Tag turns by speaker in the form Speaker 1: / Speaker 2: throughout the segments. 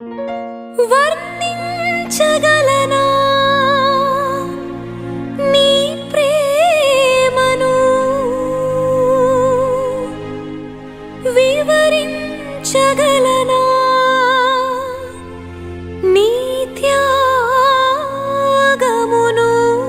Speaker 1: వర్ణించగలనా నీ ప్రేమను వివరించగలనా నీ త్యాగమును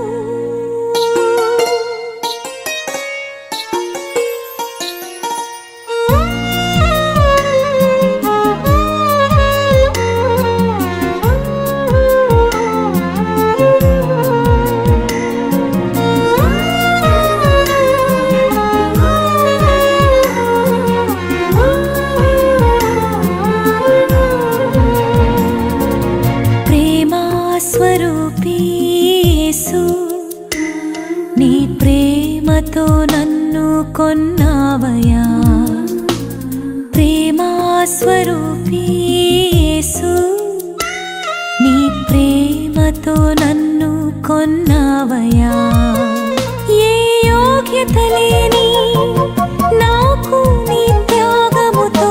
Speaker 1: ప్రేమా స్వరూపీ యేసు నీ ప్రేమతో నన్ను కొన్నావయా ప్రేమా స్వరూపీ యేసు నీ ప్రేమతో నన్ను కొన్నావయా ఏ యోగ్యత లేని నాకు నీ త్యాగముతో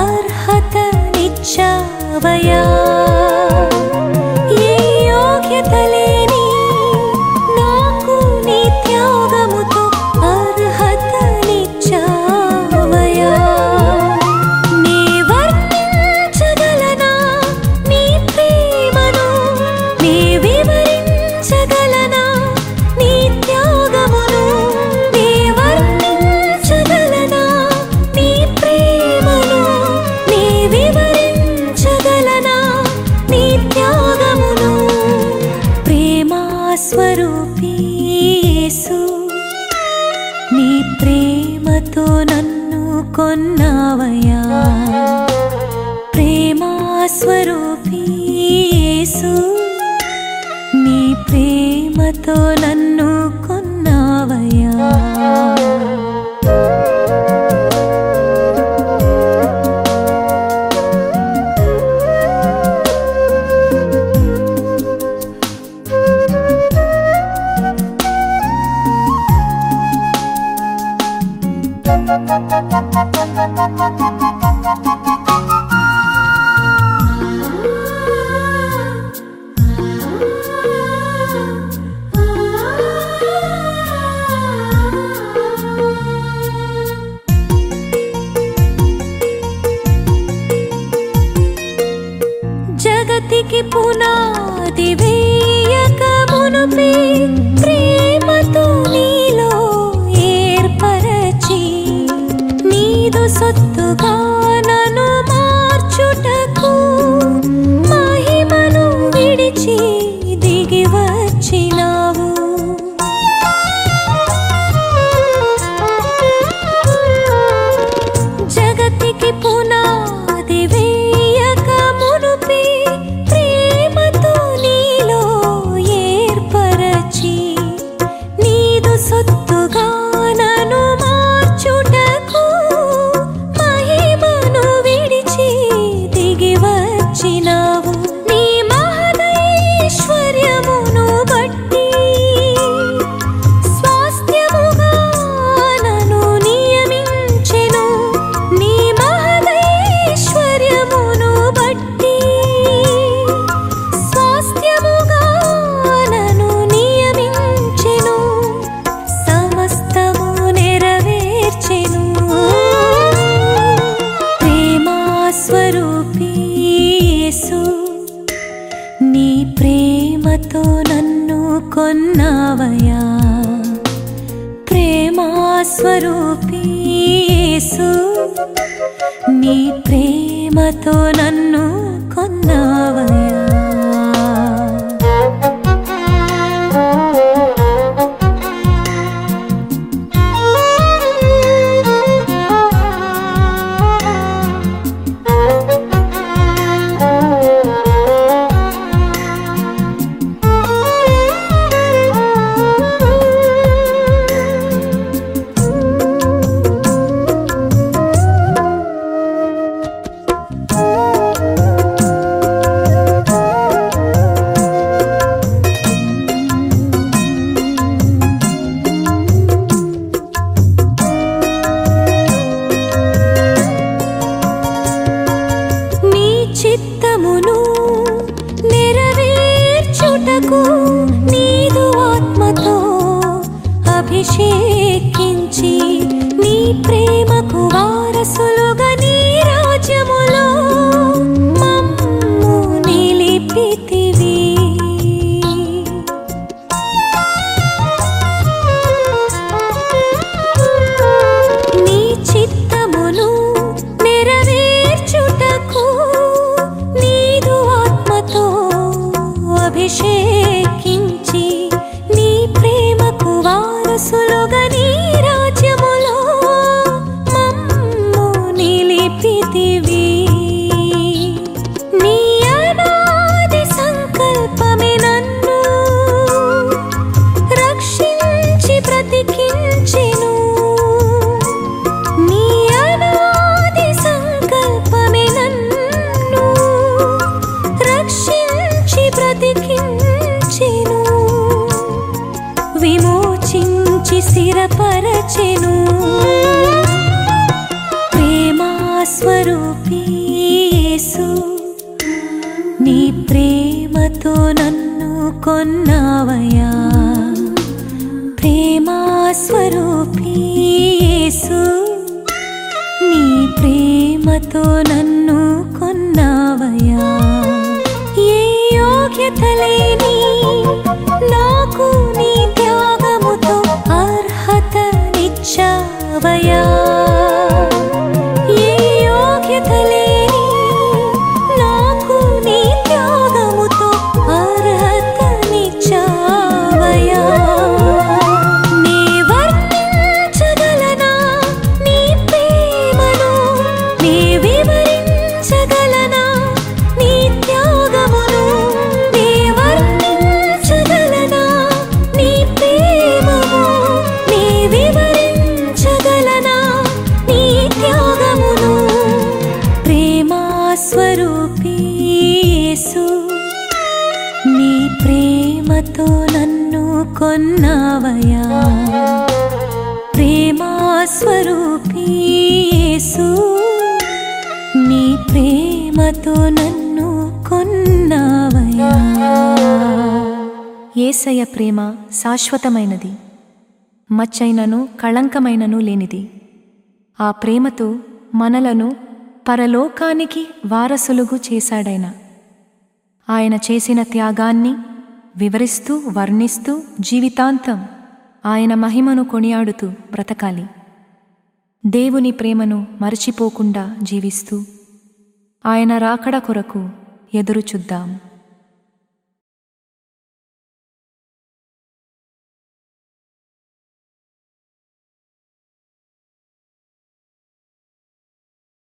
Speaker 1: అర్హతనిచ్చావయా ఏ యోగ్యత లేని నాకు నీ త్యాగముతో అర్హతనిచ్చావయా నీ వర్ణించగలనా నీ ప్రేమను నీ వివరించగలనా నీ త్యాగమును నీ వర్ణించగలనా నీ ప్రేమను నీ వివరించగలనా నీ త్యాగమును ప్రేమా స్వరూపీ యేసు నీ ప్రేమతో నన్ను కొన్నావయా ప్రేమా స్వరూపీ యేసు నీ ప్రేమతో నన్ను కొన్నావయా జగతికి పునాది వేయక మునుపే ప్రేమతో నీలో ఏర్పరచి నీదు సొత్తుగా నన్ను మార్చుటకు మహిమను విడిచి దిగి వచ్చినావు జగతికి పునాది వేయక మునుపే ప్రేమతో నీలో ఏర్పరచి నీదు సొత్తుగా నన్ను మార్చుటకు మహిమను విడిచి దిగి వచ్చినావు నీ మహదైశ్వర్యమును బట్టి స్వాస్థ్యముగా నన్ను నియమించెను నీ మహదైశ్వర్యమును బట్టి స్వాస్థ్యముగా నన్ను నియమించెను సమస్తము నెరవేర్చెను ప్రేమా స్వరూపీ యేసు నీ ప్రేమతో నన్ను కొన్నావయా ప్రేమా స్వరూపీ యేసు నీ ప్రేమతో నన్ను కొన్నావయా చిత్తమును నెరవేర్చుటకు నీదు ఆత్మతో అభిషేకించి నీ ప్రేమకు వారసులుగా నీ రాజ్యములో మమ్ము నిలిపితివి నీ చిత్తమును నెరవేర్చుటకు నీదు ఆత్మతో అభిషేకించి నీ ప్రేమకు వారసులుగా నీ రాజ్యములో మమ్ము నిలిపితివి నీ అనాది సంకల్పమే నన్ను రక్షించి బ్రతికించెను నీ అనాది సంకల్పమే నన్ను రక్షించి బ్రతికించెను విమోచించి స్థిరపరచెను ప్రేమా స్వరూపీ యేసు నీ ప్రేమతో నన్ను కొన్నావయ్యా ప్రేమా స్వరూపీ యేసు నీ ప్రేమతో నన్ను కొన్నావయ్యా ఏ యోగ్యత లేని నాకు నీ త్యాగముతో అర్హతనిచ్చావయ్యా ఏ యోగ్యత లేని నాకు నీ త్యాగముతో అర్హతనిచ్చావయ్యా నీ వర్ణించగలనా నీ ప్రేమను నీ వివరించగలనా నీ త్యాగమును నీ వర్ణించగలనా నీ ప్రేమము నీ వివరించగలనా నీ త్యాగమును ప్రేమా స్వరూపీ యేసు నీ ప్రేమతో నన్ను కొన్నావయ్యా ప్రేమా స్వరూపీ యేసు నీ ప్రేమతో నన్ను కొన్నావయ్యా
Speaker 2: ఏసయ ప్రేమ శాశ్వతమైనది మచ్చైనను కళంకమైనను లేనిది ఆ ప్రేమతో మనలను పరలోకానికి వారసులుగు చేశాడైన ఆయన చేసిన త్యాగాన్ని వివరిస్తూ వర్ణిస్తూ జీవితాంతం ఆయన మహిమను కొనియాడుతూ బ్రతకాలి దేవుని ప్రేమను మరచిపోకుండా జీవిస్తూ ఆయన రాకడ కొరకు ఎదురు చూద్దాం